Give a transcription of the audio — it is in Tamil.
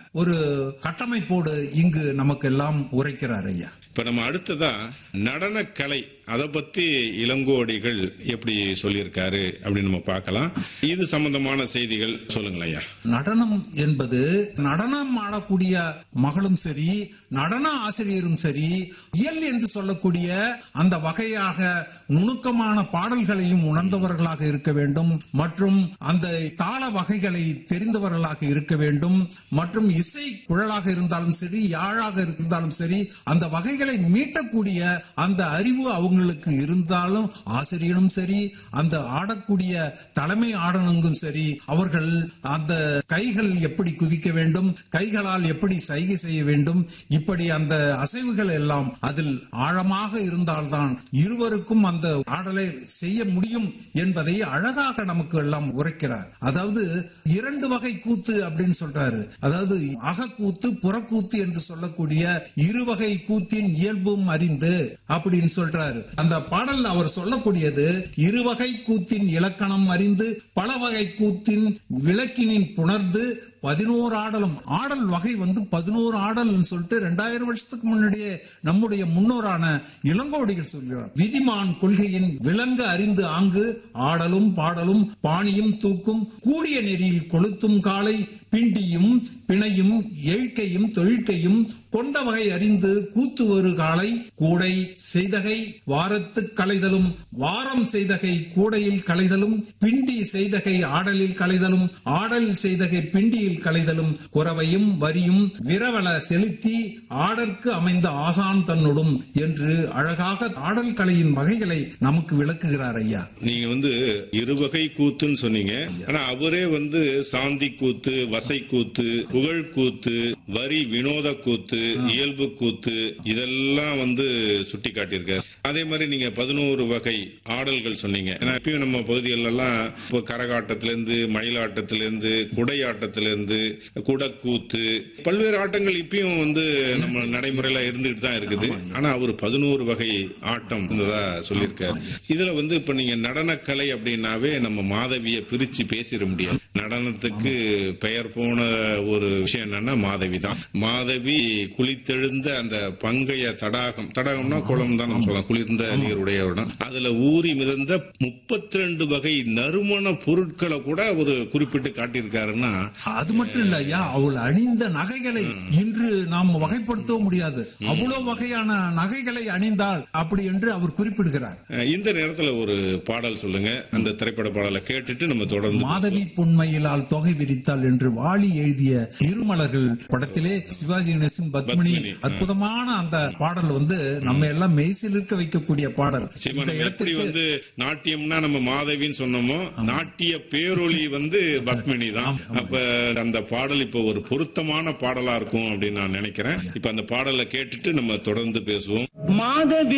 ஒரு கட்டமைப்போடு இங்கு நமக்கு எல்லாம் உரைக்கிறார் ஐயா இப்ப நம்ம அடுத்ததா நடனக்கலை அதை பத்தி இளங்கோடிகள் எப்படி சொல்லியிருக்காரு அப்படின்னு நம்ம பார்க்கலாம் இது சம்பந்தமான செய்திகள் சொல்லுங்களேன் ஐயா நடனம் என்பது நடனம் ஆடக்கூடிய மகளும் சரி நடன ஆசிரியரும் சரி இயல் என்று சொல்லக்கூடிய அந்த வகையாக நுணுக்கமான பாடல்களையும் உணர்ந்தவர்களாக இருக்க வேண்டும் மற்றும் அந்த தாள வகைகளை தெரிந்தவர்களாக இருக்க வேண்டும் மற்றும் இசை குழலாக இருந்தாலும் சரி யாழாக இருந்தாலும் சரி அந்த வகைகளை மீட்டக்கூடிய அந்த அறிவு அவங்களுக்கு இருந்தாலும் ஆசிரியரும் சரி அந்த ஆடக்கூடிய தலைமை ஆடனங்கும் சரி அவர்கள் அந்த கைகள் எப்படி குவிக்க வேண்டும் கைகளால் எப்படி சைகை செய்ய வேண்டும் இப்படி அந்த அசைவுகள் எல்லாம் அதில் ஆழமாக இருந்தால்தான் இருவருக்கும் அந்த ஆடலை செய்ய முடியும் என்பதை அழகாக நமக்கு எல்லாம் உரைக்கிறார் அதாவது இரண்டு வகை கூத்து அப்படின்னு சொல்றாரு அதாவது அகக்கூத்து புறக்கூத்து என்று சொல்லக்கூடிய இருவகை கூத்தின் இயல்பும் அறிந்து அப்படின்னு சொல்றாரு அந்த பாடல்ல அவர் சொல்லக்கூடியது இருவகை கூத்தின் இலக்கணம் அறிந்து பல வகை கூத்தின் விளக்கினின் புணர்ந்து பதினோரு ஆடலும் ஆடல் வகை வந்து பதினோரு ஆடல்னு சொல்லிட்டு ரெண்டாயிரம் வருஷத்துக்கு முன்னாடியே நம்முடைய முன்னோரான இளங்கோடிகள் சொல்கிறார் விதிமான் கொள்கையின் விளங்க அறிந்து ஆங்கு ஆடலும் பாடலும் பாணியும் தூக்கும் கூடிய நெறியில் கொளுத்தும் காலை பிண்டியும் பிணையும் எழுக்கையும் தொழிற்கையும் கொண்ட வகை அறிந்து கூத்து ஒரு காலை கூடை செய்தகை வாரத்து களைதலும் வாரம் செய்தகை கூடையில் களைதலும் பிண்டி செய்தகை ஆடலில் களைதலும் ஆடல் செய்தகை பிண்டியில் களைதலும் குறவையும் வரியும் விரவல செலுத்தி ஆடற்கு அமைந்த ஆசான் தன்னுடும் என்று அழகாக ஆடல் கலையின் வகைகளை நமக்கு விளக்குகிறார் ஐயா நீங்க வந்து இருவகை கூத்துன்னு சொன்னீங்க ஆனா அவரே வந்து சாந்தி கூத்து வசை கூத்து புகழ் கூத்து வரி வினோத கூத்து இயல்பு கூத்து இதெல்லாம் வந்து சுட்டி காட்டியிருக்காரு அதே மாதிரி நீங்க பதினோரு வகை ஆடல்கள் சொன்னீங்க ஏன்னா இப்பயும் நம்ம பகுதிகளெல்லாம் எல்லாம் இப்போ கரகாட்டத்திலிருந்து மயிலாட்டத்திலிருந்து குடையாட்டத்திலிருந்து குடக்கூத்து பல்வேறு ஆட்டங்கள் இப்பயும் வந்து நம்ம நடைமுறையில இருந்துகிட்டு தான் இருக்குது ஆனா அவர் பதினோரு வகை ஆட்டம் இருந்ததா சொல்லியிருக்காரு இதுல வந்து இப்ப நீங்க நடனக்கலை அப்படின்னாவே நம்ம மாதவிய பிரிச்சு பேசிட முடியாது நடனத்துக்கு பெயர் போன ஒரு விஷயம் என்னன்னா மாதவி தான் மாதவி குளித்தெழுந்த அந்த பங்கைய தடாகம் தடாகம்னா குளம் தான் நம்ம சொல்லலாம் குளிர்ந்த நீருடைய இடம் அதுல ஊறி மிதந்த முப்பத்தி ரெண்டு வகை நறுமண பொருட்களை கூட ஒரு குறிப்பிட்டு காட்டியிருக்காருன்னா அது மட்டும் இல்ல ஐயா அவள் அணிந்த நகைகளை இன்று நாம் வகைப்படுத்த முடியாது அவ்வளவு வகையான நகைகளை அணிந்தாள் அப்படி என்று அவர் குறிப்பிடுகிறார் அஹ், இந்த நேரத்துல ஒரு பாடல் சொல்லுங்க அந்த திரைப்பட பாடலை கேட்டுட்டு நம்ம தொடர்ந்து மாதவி பொன்மையிலால் தொகை விரித்தாள் என்று வாலி எழுதிய இருமலர்கள் படத்திலே சிவாஜி கணேசன் பத்மினி பத்மினி, அற்புதமான அந்த பாடல் வந்து நம்ம எல்லாம் மெய்சில் இருக்க வைக்கக்கூடிய பாடல் நிச்சயமா இந்த நம்ம எப்படி இடத்துக்கு வந்து நாட்டியம்னா நம்ம மாதவின்னு சொன்னோமோ நாட்டிய பேரொளி வந்து பத்மினி தான் அப்ப அந்த பாடல் இப்ப ஒரு பொருத்தமான பாடலா இருக்கும் அப்படின்னு நான் நினைக்கிறேன் இப்ப அந்த பாடலை கேட்டுட்டு நம்ம தொடர்ந்து பேசுவோம் மாதவி